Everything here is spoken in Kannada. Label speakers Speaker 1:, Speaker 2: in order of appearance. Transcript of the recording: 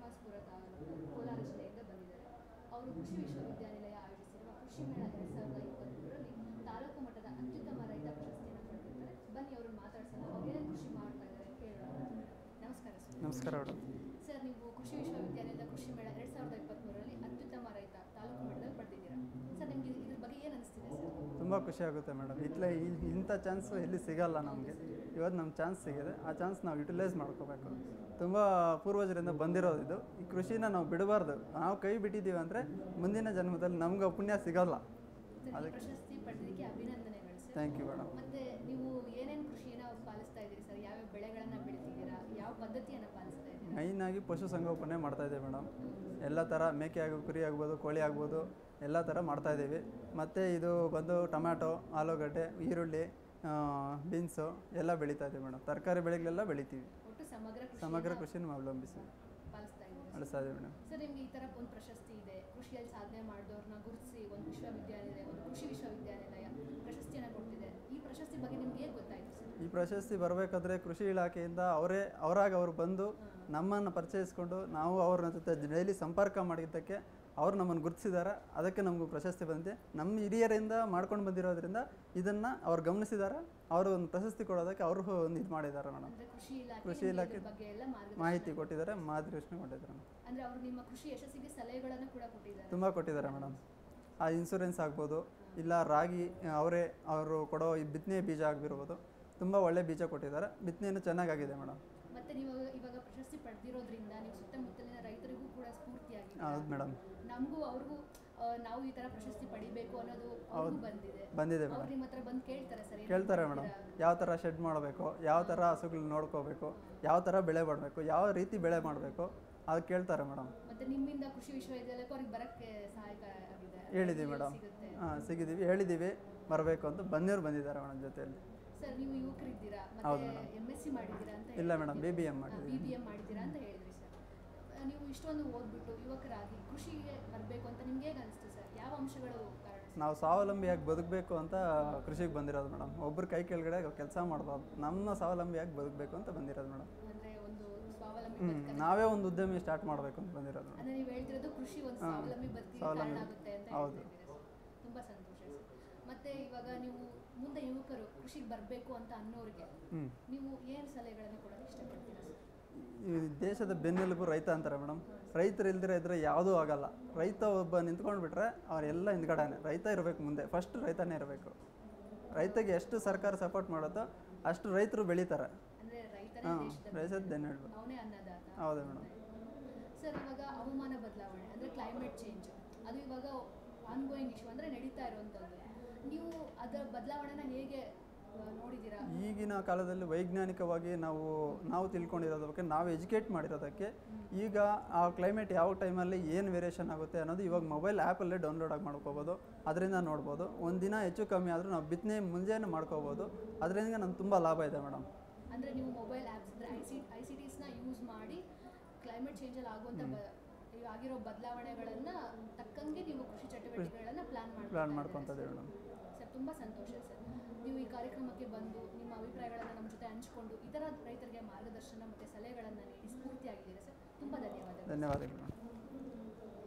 Speaker 1: ಶ್ರೀನಿವಾಸಪುರ ತಾಲೂಕು ಕೋಲಾರ ಜಿಲ್ಲೆಯಿಂದ ಬಂದಿದ್ದಾರೆ ಅವರು ಕೃಷಿ ವಿಶ್ವವಿದ್ಯಾನಿಲಯ ಆಯೋಜಿಸಿರುವ ಕೃಷಿ ಮೇಳ ಎರಡ್ ಸಾವಿರದ ಇಪ್ಪತ್ತ್ಮೂರರಲ್ಲಿ ತಾಲೂಕು ಮಟ್ಟದ ಅತ್ಯುತ್ತಮ ರೈತ ಪ್ರಶಸ್ತಿಯನ್ನು ಪಡೆದಿದ್ದಾರೆ ಬನ್ನಿ ಅವ್ರನ್ನ ಮಾತಾಡ್ಸೋಣ ಅವ್ರು ಏನೇನು ಕೃಷಿ ಮಾಡ್ತಾ ಇದ್ದಾರೆ ಕೇಳೋಣ ನಮಸ್ಕಾರ ಸರ್
Speaker 2: ನಮಸ್ಕಾರ ಮೇಡಮ್
Speaker 1: ಸರ್ ನೀವು ಕೃಷಿ ವಿಶ್ವವಿದ್ಯಾಲಯದ ಕೃಷಿ ಮೇಳ ಎರಡ್ ಸಾವಿರದ ಇಪ್ಪತ್ತ್ಮೂರರಲ್ಲಿ ಅತ್ಯುತ್ತಮ ರೈತ ತಾಲೂಕು ಮಟ್ಟದಲ್ಲಿ ಪಡೆದಿದ್ದೀರಾ ಸರ್ ನಿಮಗೆ ಇದ್ರ ಬಗ್ಗೆ ಏನು ಅನಿಸ್ತಿದೆ ಸರ್
Speaker 2: ತುಂಬ ಖುಷಿ ಆಗುತ್ತೆ ಮೇಡಮ್ ಇಟ್ಲೆ ಇ- ಇಂಥ ಚಾನ್ಸು ಎಲ್ಲಿ ಸಿಗಲ್ಲ ನಮಗೆ ಇವತ್ತು ನಮ್ಮ ಚಾನ್ಸ್ ಸಿಗಿದೆ ಆ ಚಾನ್ಸ್ ನಾವು ಯುಟಿಲೈಸ್ ಮಾಡ್ಕೋಬೇಕು ತುಂಬ ಪೂರ್ವಜರಿಂದ ಬಂದಿರೋದು ಇದು ಈ ಕೃಷಿನ ನಾವು ಬಿಡಬಾರ್ದು ನಾವು ಕೈ ಬಿಟ್ಟಿದ್ದೀವಿ ಅಂದರೆ ಮುಂದಿನ ಜನ್ಮದಲ್ಲಿ ನಮ್ಗೆ ಆ ಪುಣ್ಯ ಸಿಗಲ್ಲ
Speaker 1: ಸರ್ ಈ ಪ್ರಶಸ್ತಿ ಪಡೆದಿದ್ದಕ್ಕೆ ಅಭಿನಂದನೆಗಳು ಸರ್
Speaker 2: ಥ್ಯಾಂಕ್ ಯು ಮೇಡಮ್
Speaker 1: ಮತ್ತೆ ನೀವು ಏನೇನು ಕೃಷಿಯನ್ನ ಪಾಲಿಸ್ತಾ ಇದ್ದೀರಿ ಸರ್ ಯಾವ್ಯಾವ ಬೆಳೆಗಳನ್ನ ಬೆಳಿತಿದ್ದೀರಾ ಯಾವ ಪದ್ಧತಿಯನ್ನ ಪಾಲಿಸ್ತಾ ಇದ್ದೀರಾ
Speaker 2: ಮೈನಾಗಿ ಪಶುಸಂಗೋಪನೆ ಮಾಡ್ತಾಯಿದ್ದೀವಿ ಮೇಡಮ್ ಎಲ್ಲ ಥರ ಮೇಕೆ ಆಗ ಕುರಿ ಆಗ್ಬೋದು ಕೋಳಿ ಆಗ್ಬೋದು ಎಲ್ಲ ಥರ ಮಾಡ್ತಾಯಿದ್ದೀವಿ ಮತ್ತು ಇದು ಬಂದು ಟೊಮ್ಯಾಟೊ ಆಲೂಗಡ್ಡೆ ಈರುಳ್ಳಿ ಬೀನ್ಸು ಎಲ್ಲ ಬೆಳೀತಾ ಇದ್ದೀವಿ ಮೇಡಮ್ ತರಕಾರಿ ಬೆಳೆಗಳೆಲ್ಲ ಬೆಳಿತೀವಿ
Speaker 1: ಒಟ್ಟು ಸಮಗ್ರ ಕೃಷಿ
Speaker 2: ಸಮಗ್ರ ಕೃಷಿನ ಅವಲಂಬಿಸಿ
Speaker 1: ಪಾಲಿಸ್ತಾ ಇದ್ದೀರಿ
Speaker 2: ನಡೆಸ್ತಾ ಇದ್ದೀವಿ ಮೇಡಮ್
Speaker 1: ಸರ್ ನಿಮ್ಗೆ ಈ ತರ ಒಂದು ಪ್ರಶಸ್ತಿ ಇದೆ ಕೃಷಿಯಲ್ಲಿ ಸಾಧನೆ ಮಾಡಿದವ್ರನ್ನ ಗುರುತಿಸಿ ಒಂದು ವಿಶ್ವವಿದ್ಯಾನಿಲಯ ಒಂದು ಕೃಷಿ ವಿಶ್ವವಿದ್ಯಾನಿಲಯ ಪ್ರಶಸ್ತಿಯನ್ನ ಕೊಟ್ಟಿದೆ ಈ ಪ್ರಶಸ್ತಿ ಬಗ್ಗೆ ನಿಮ್ಗೆ ಹೇಗೆ ಗೊತ್ತಾಯ್ತು ಸರ್
Speaker 2: ಈ ಪ್ರಶಸ್ತಿ ಬರಬೇಕಾದ್ರೆ ಕೃಷಿ ಇಲಾಖೆಯಿಂದ ಅವರೇ ಅವರಾಗ ಅವರು ಬಂದು ನಮ್ಮನ್ನು ಪರಿಚಯಿಸ್ಕೊಂಡು ನಾವು ಅವ್ರ ಜೊತೆ ಡೈಲಿ ಸಂಪರ್ಕ ಮಾಡಿದ್ದಕ್ಕೆ ಅವ್ರು ನಮ್ಮನ್ನು ಗುರುತಿಸಿದ್ದಾರೆ ಅದಕ್ಕೆ ನಮಗೂ ಪ್ರಶಸ್ತಿ ಬಂದಿದೆ ನಮ್ಮ ಹಿರಿಯರಿಂದ ಮಾಡ್ಕೊಂಡು ಬಂದಿರೋದ್ರಿಂದ ಇದನ್ನು ಅವ್ರು ಗಮನಿಸಿದ್ದಾರೆ ಅವರು ಒಂದು ಪ್ರಶಸ್ತಿ ಕೊಡೋದಕ್ಕೆ ಅವರು ಒಂದು ಇದು ಮಾಡಿದ್ದಾರೆ ಮೇಡಮ್
Speaker 1: ಅಂದ್ರೆ ಕೃಷಿ ಇಲಾಖೆ
Speaker 2: ಕೃಷಿ
Speaker 1: ನಿಮ್ಗೆ
Speaker 2: ಇಲಾಖೆ
Speaker 1: ಇದ್ರ ಬಗ್ಗೆ ಎಲ್ಲ ಮಾರ್ಗದರ್ಶನ
Speaker 2: ಮಾಹಿತಿ ಕೊಟ್ಟಿದ್ದಾರೆ ಮಾರ್ಗದರ್ಶನ ಕೊಟ್ಟಿದ್ದಾರೆ ಮೇಡಮ್
Speaker 1: ಅಂದ್ರೆ ಅವರು ನಿಮ್ಮ ಕೃಷಿ ಯಶಸ್ಸಿಗೆ ಸಲಹೆಗಳನ್ನು ಕೂಡ ಕೊಟ್ಟಿದ್ದಾರೆ
Speaker 2: ತುಂಬ ಕೊಟ್ಟಿದ್ದಾರೆ ಮೇಡಮ್ ಆ ಇನ್ಸೂರೆನ್ಸ್ ಆಗ್ಬೋದು ಇಲ್ಲ ರಾಗಿ ಅವರೇ ಅವರು ಕೊಡೋ ಈ ಬಿತ್ತನೆ ಬೀಜ ಆಗಿರ್ಬೋದು ತುಂಬ ಒಳ್ಳೆ ಬೀಜ ಕೊಟ್ಟಿದ್ದಾರೆ ಬಿತ್ತನೆಯೂ ಚೆನ್ನಾಗಾಗಿದೆ ಮೇಡಮ್
Speaker 1: ಮತ್ತೆ ನೀವು ಇವಾಗ ಪ್ರಶಸ್ತಿ ಪಡೆದಿರೋದ್ರಿಂದ ನೀವು ಸುತ್ತಮುತ್ತಲಿನ ರೈತರಿಗೂ ಕೂಡ ಸ್ಫೂರ್ತಿಯಾಗಿದೆ
Speaker 2: ಹೌದು ಮೇಡಮ್
Speaker 1: ನಮಗೂ ಅವ್ರಿಗೂ ಆ, ನಾವು ಈ ತರ ಪ್ರಶಸ್ತಿ ಪಡಿಬೇಕು ಅನ್ನೋದು ಅವ್ರಿಗೂ ಬಂದಿದೆ
Speaker 2: ಬಂದಿದೆ
Speaker 1: ಅವ್ರು
Speaker 2: ಮೇಡಮ್
Speaker 1: ನಿಮ್ಮ ಹತ್ರ ಬಂದು ಕೇಳ್ತಾರೆ ಸರ್ ಏನೇನ್
Speaker 2: ಕೇಳ್ತಾರೆ ಮೇಡಮ್
Speaker 1: ಮಾಡ್ತೀರಾ?
Speaker 2: ಯಾವ ಥರ ಶೆಡ್ ಮಾಡಬೇಕು ಯಾವ ಥರ ಹಸುಗಳನ್ನ ನೋಡ್ಕೋಬೇಕು ಯಾವ ಥರ ಬೆಳೆ ಮಾಡಬೇಕು ಯಾವ ರೀತಿ ಬೆಳೆ ಮಾಡಬೇಕು ಅದು ಕೇಳ್ತಾರೆ ಮೇಡಮ್
Speaker 1: ಮತ್ತೆ ನಿಮ್ಮಿಂದ ಕೃಷಿ ವಿಶ್ವವಿದ್ಯಾಲಯಕ್ಕೆ ಅವ್ರಿಗೆ ಬರಕ್ಕೆ ಸಹಾಯಕ ಆಗಿದೆ
Speaker 2: ಹೇಳಿದ್ದೀವಿ
Speaker 1: ಎಲ್ಲಿ
Speaker 2: ಮೇಡಮ್
Speaker 1: ಸಿಗುತ್ತೆ
Speaker 2: ಹಾಂ ಸಿಗಿದ್ದೀವಿ ಹೇಳಿದ್ದೀವಿ ಬರಬೇಕು ಅಂತ ಬಂದಿರು ಬಂದಿದ್ದಾರೆ ಮೇಡಮ್ ಜೊತೆಯಲ್ಲಿ
Speaker 1: ಸರ್ ನೀವು ಯುವಕರಿದ್ದೀರಾ
Speaker 2: ಹೌದು
Speaker 1: ಮತ್ತೆ
Speaker 2: ಮೇಡಮ್.
Speaker 1: ಎಂ ಎಸ್ ಸಿ ಮಾಡಿದ್ದೀರಾ ಅಂತ
Speaker 2: ಇಲ್ಲ ಮೇಡಮ್ ಬಿ ಬಿ ಎಮ್ ಮಾಡಿದ್ದೀವಿ
Speaker 1: ಬಿ ಬಿ ಎಂ ಮಾಡಿದ್ದೀರಾ ಅಂತ ಹೇಳಿದ್ರಿ ಸರ್ ಆ, ನೀವು ಇಷ್ಟೊಂದು ಓದ್ಬಿಟ್ಟು ಯುವಕರಾಗಿ ಕೃಷಿಗೆ ಬರಬೇಕು ಅಂತ ನಿಮ್ಗೆ ಹೇಗೆ ಅನಿಸ್ತು ಸರ್ ಯಾವ ಅಂಶಗಳು ಕಾರಣ ಸರ್?
Speaker 2: ನಾವು ಸ್ವಾವಲಂಬಿಯಾಗಿ ಬದುಕಬೇಕು ಅಂತ ಕೃಷಿಗೆ ಬಂದಿರೋದು ಮೇಡಮ್ ಒಬ್ಬರ ಕೈ ಕೆಳಗಡೆ ಕೆಲಸ ಮಾಡ್ಬಾರ್ದು ನಮ್ಮ ಸ್ವಾವಲಂಬಿಯಾಗಿ ಬದುಕಬೇಕು ಅಂತ ಬಂದಿರೋದು ಮೇಡಮ್
Speaker 1: ಅಂದ್ರೆ ಒಂದು ಸ್ವಾವಲಂಬಿ
Speaker 2: ಹ್ಞೂ
Speaker 1: ಬದುಕನ್ನ-
Speaker 2: ನಾವೇ ಒಂದು ಉದ್ಯಮಿ ಸ್ಟಾರ್ಟ್ ಮಾಡಬೇಕು ಅಂತ ಬಂದಿರೋದು ಮೇಡಮ್
Speaker 1: ಅಂದ್ರೆ ನೀವು ಹೇಳ್ತಿರೋದು ಕೃಷಿ ಒಂದು
Speaker 2: ಹಾ,
Speaker 1: ಸ್ವಾವಲಂಬಿ ಬದುಕಿಗೆ
Speaker 2: ಸ್ವಾವಲಂಬಿ.
Speaker 1: ಕಾರಣ ಆಗುತ್ತೆ ಅಂತ
Speaker 2: ಹೌದು.
Speaker 1: ಹೇಳ್ತಾ ಇದ್ದೀರಾ ಸರ್ ತುಂಬಾ ಸಂತೋಷ ಸರ್ ಮತ್ತೆ ಇವಾಗ ನೀವು ಮುಂದೆ ಯುವಕರು ಕೃಷಿಗೆ ಬರಬೇಕು ಅಂತ ಅನ್ನೋರಿಗೆ
Speaker 2: ಹ್ಞೂ
Speaker 1: ನೀವು ಏನು ಸಲಹೆಗಳನ್ನು ಕೊಡೋಕೆ ಇಷ್ಟಪಡ್ತೀರಾ ಸರ್
Speaker 2: ಈ ದೇಶದ ಬೆನ್ನೆಲುಬು ರೈತ ಅಂತಾರೆ ಮೇಡಮ್ ರೈತರು ಇಲ್ದಿರ ಇದ್ರೆ ಯಾವುದೂ ಆಗಲ್ಲ ರೈತ ಒಬ್ಬ ನಿಂತ್ಕೊಂಡು ಬಿಟ್ರೆ ಅವರೆಲ್ಲ ಹಿಂದ್ಗಡೆನೆ ರೈತ ಇರಬೇಕು ಮುಂದೆ ಫಸ್ಟ್ ರೈತನೇ ಇರಬೇಕು ರೈತಗೆ ಎಷ್ಟು ಸರ್ಕಾರ ಸಪೋರ್ಟ್ ಮಾಡುತ್ತೋ ಅಷ್ಟು ರೈತರು ಬೆಳೀತಾರೆ
Speaker 1: ಅಂದ್ರೆ ರೈತನೇ
Speaker 2: ಹಾಂ
Speaker 1: ದೇಶದ
Speaker 2: ರೈತದ ಬೆನ್ನೆಲುಬು
Speaker 1: ಅವನೇ ಅನ್ನದಾತ
Speaker 2: ಹೌದು ಮೇಡಮ್
Speaker 1: ಸರ್ ಇವಾಗ ಹವಾಮಾನ ಬದಲಾವಣೆ ಅಂದರೆ ಕ್ಲೈಮೇಟ್ ಚೇಂಜ್ ಅದು ಇವಾಗ ಆನ್ಗೋಯಿಂಗ್ ಇಶ್ಯೂ ಅಂದರೆ ನಡೀತಾ ಇರುವಂಥದ್ದು ನೀವು ಅದರ ಬದಲಾವಣೆನ ಹೇಗೆ ಆ, ನೋಡಿದ್ದೀರಾ
Speaker 2: ಈಗಿನ ಕಾಲದಲ್ಲಿ ವೈಜ್ಞಾನಿಕವಾಗಿ ನಾವು ನಾವು ತಿಳ್ಕೊಂಡಿರೋದಕ್ಕೆ ನಾವು ಎಜುಕೇಟ್ ಮಾಡಿರೋದಕ್ಕೆ ಈಗ ಆ ಕ್ಲೈಮೇಟ್ ಯಾವ ಟೈಮಲ್ಲಿ ಏನು ವೇರಿಯೇಷನ್ ಆಗುತ್ತೆ ಅನ್ನೋದು ಇವಾಗ ಮೊಬೈಲ್ ಆ್ಯಪಲ್ಲೇ ಡೌನ್ಲೋಡ್ ಆಗಿ ಮಾಡ್ಕೋಬೋದು ಅದರಿಂದ ನೋಡ್ಬೋದು ಒಂದಿನ ಹೆಚ್ಚು ಕಮ್ಮಿ ಆದರೂ ನಾವು ಬಿತ್ತನೆ ಮುಂಜಾನೆ ಮಾಡ್ಕೋಬೋದು ಅದರಿಂದ ನಮ್ಗೆ ತುಂಬ ಲಾಭ ಇದೆ ಮೇಡಮ್
Speaker 1: ಅಂದರೆ ನೀವು ಮೊಬೈಲ್ ಆ್ಯಪ್ಸ್ ಅಂದರೆ ಐ ಸಿ ಐ ಸಿ ಟಿಸ್ನ ಯೂಸ್ ಮಾಡಿ ಕ್ಲೈಮೇಟ್ ಚೇಂಜಲ್ಲಿ ಆಗುವಂಥ ಬ ಈಗ ಆಗಿರೋ ಬದಲಾವಣೆಗಳನ್ನು ತಕ್ಕಂಗೆ ನೀವು ಕೃಷಿ ಚಟುವಟಿಕೆಗಳನ್ನು ಪ್ಲಾನ್ ಮಾಡಿ
Speaker 2: ಪ್ಲ್ಯಾನ್ ಮಾಡ್ಕೊತದ್ದೀವಿ ಮೇಡಮ್
Speaker 1: ಸರ್ ತುಂಬ ಸಂತೋಷ ಸರ್ ನೀವು ಈ ಕಾರ್ಯಕ್ರಮಕ್ಕೆ ಬಂದು ನಿಮ್ಮ ಅಭಿಪ್ರಾಯಗಳನ್ನು ನಮ್ಮ ಜೊತೆ ಹಂಚಿಕೊಂಡು ಇತರ ರೈತರಿಗೆ ಮಾರ್ಗದರ್ಶನ ಮತ್ತು ಸಲಹೆಗಳನ್ನು ನೀಡಿ ಸ್ಫೂರ್ತಿಯಾಗಿದ್ದೀರಾ ಸರ್ ತುಂಬ ಧನ್ಯವಾದಗಳು
Speaker 2: ಧನ್ಯವಾದಗಳು ಮೇಡಮ್